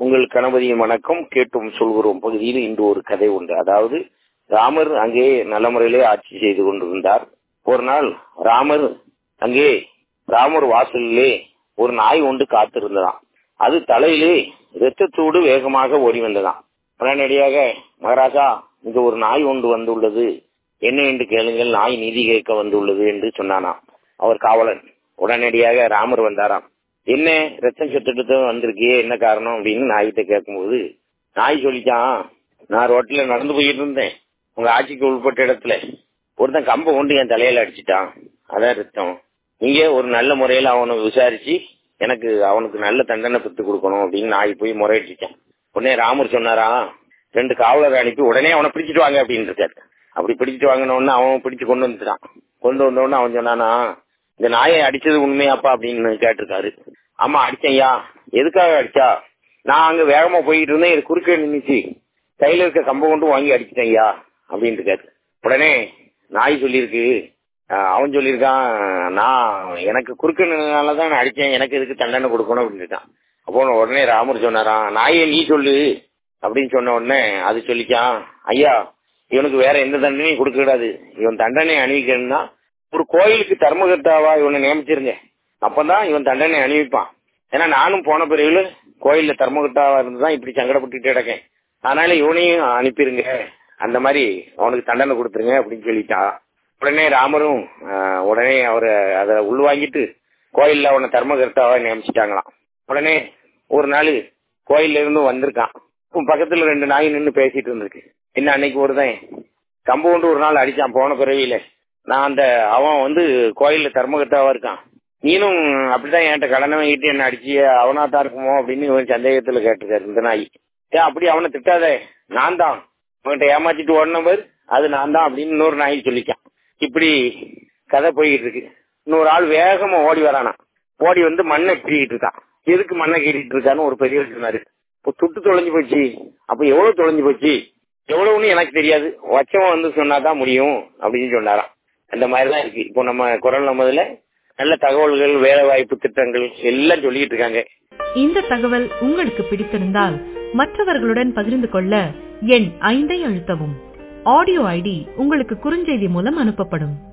உங்கள் கணபதியின் வணக்கம் கேட்டும் சொல்கிறோம் பகுதியில் இன்று ஒரு கதை உண்டு அதாவது ராமர் அங்கே நல்ல முறையிலே ஆட்சி செய்து கொண்டிருந்தார் ஒரு நாள் ராமர் அங்கே ராமர் வாசலிலே ஒரு நாய் ஒன்று காத்திருந்ததாம் அது தலையிலே இரத்தத்தோடு வேகமாக ஓடி வந்ததாம் உடனடியாக மகாராஜா இங்கு ஒரு நாய் ஒன்று வந்துள்ளது என்ன என்று கேளுங்கள் நாய் நீதி கேட்க வந்துள்ளது என்று சொன்னானாம் அவர் காவலன் உடனடியாக ராமர் வந்தாராம் என்ன ரத்தம் செத்துட்டு வந்திருக்கியே என்ன காரணம் அப்படின்னு நாய்கிட்ட கேட்கும்போது நாய் சொல்லிச்சான் நான் ரோட்ல நடந்து போயிட்டு இருந்தேன் உங்க ஆட்சிக்கு உட்பட்ட இடத்துல ஒருத்தன் கம்பை கொண்டு என் தலையில அடிச்சிட்டான் அதான் ரத்தம் நீங்க ஒரு நல்ல முறையில அவனை விசாரிச்சு எனக்கு அவனுக்கு நல்ல தண்டனை பெற்று கொடுக்கணும் அப்படின்னு நாய் போய் முறையிட்டுட்டேன் உடனே ராமர் சொன்னாரா ரெண்டு காவலரை அனுப்பி உடனே அவனை பிடிச்சிட்டு வாங்க அப்படின்னு இருக்காரு அப்படி பிடிச்சிட்டு வாங்கின அவன் பிடிச்சு கொண்டு வந்துட்டான் கொண்டு வந்த உடனே அவன் சொன்னானா இந்த நாயை அடிச்சது உண்மையாப்பா அப்படின்னு கேட்டிருக்காரு ஆமா அடிச்சையா எதுக்காக அடிச்சா நான் அங்க வேகமா போயிட்டு இருந்தேன் இது குறுக்க நின்னுச்சு கையில இருக்க கம்பை கொண்டு வாங்கி அடிச்சிட்டேன் ஐயா அப்படின்னு இருக்காரு உடனே நாய் சொல்லியிருக்கு அவன் சொல்லியிருக்கான் நான் எனக்கு குறுக்க நின்றனாலதான் நான் அடிச்சேன் எனக்கு எதுக்கு தண்டனை கொடுக்கணும் அப்படின்னு இருக்கான் அப்போ உடனே ராமர் சொன்னாராம் நாயை நீ சொல்லு அப்படின்னு சொன்ன உடனே அது சொல்லிக்கான் ஐயா இவனுக்கு வேற எந்த தண்டனையும் கொடுக்க கூடாது இவன் தண்டனை அணிவிக்கணும்னா ஒரு கோயிலுக்கு தர்மகர்த்தாவா இவனை நியமிச்சிருங்க அப்பதான் இவன் தண்டனை அணிவிப்பான் ஏன்னா நானும் போன பிறகு கோயில்ல தர்மகர்த்தாவா இருந்துதான் இப்படி சங்கடப்பட்டுட்டு கிடக்கேன் அதனால இவனையும் அனுப்பிருங்க அந்த மாதிரி அவனுக்கு தண்டனை கொடுத்துருங்க அப்படின்னு சொல்லிட்டான் உடனே ராமரும் உடனே அவரை அதை உள்வாங்கிட்டு கோயில்ல அவனை தர்மகர்த்தாவா நியமிச்சிட்டாங்களாம் உடனே ஒரு நாள் கோயில்ல இருந்து வந்திருக்கான் பக்கத்துல ரெண்டு நாய் நின்று பேசிட்டு இருந்திருக்கு என்ன அன்னைக்கு ஒருதான் கம்பு கொண்டு ஒரு நாள் அடிச்சான் போன பிறவியில நான் அந்த அவன் வந்து கோயில்ல தர்மகர்த்தாவா இருக்கான் நீனும் அப்படிதான் என்கிட்ட கடனை வாங்கிட்டு என்ன அடிச்சு அவனா தான் இருக்குமோ அப்படின்னு இவன் சந்தேகத்துல கேட்டிருக்காரு இந்த நாய் ஏன் அப்படி அவனை திட்டாதே நான் தான் அவன்கிட்ட ஏமாத்திட்டு ஓடினவர் அது நான் தான் அப்படின்னு இன்னொரு நாய் சொல்லிக்கான் இப்படி கதை போய்கிட்டு இருக்கு இன்னொரு ஆள் வேகமா ஓடி வரானா ஓடி வந்து மண்ணை கீறிட்டு இருக்கான் எதுக்கு மண்ணை கீறிட்டு இருக்கான்னு ஒரு பெரியவர் சொன்னாரு இப்போ துட்டு தொலைஞ்சு போச்சு அப்ப எவ்வளவு தொலைஞ்சு போச்சு எவ்வளவுன்னு எனக்கு தெரியாது வச்சவன் வந்து சொன்னாதான் முடியும் அப்படின்னு சொன்னாராம் அந்த மாதிரிதான் இருக்கு இப்போ நம்ம குரல் நம்மதுல நல்ல தகவல்கள் வேலை வாய்ப்பு திட்டங்கள் எல்லாம் சொல்லிட்டு இருக்காங்க இந்த தகவல் உங்களுக்கு பிடித்திருந்தால் மற்றவர்களுடன் பகிர்ந்து கொள்ள எண் ஐந்தை அழுத்தவும் ஆடியோ ஐடி உங்களுக்கு குறுஞ்செய்தி மூலம் அனுப்பப்படும்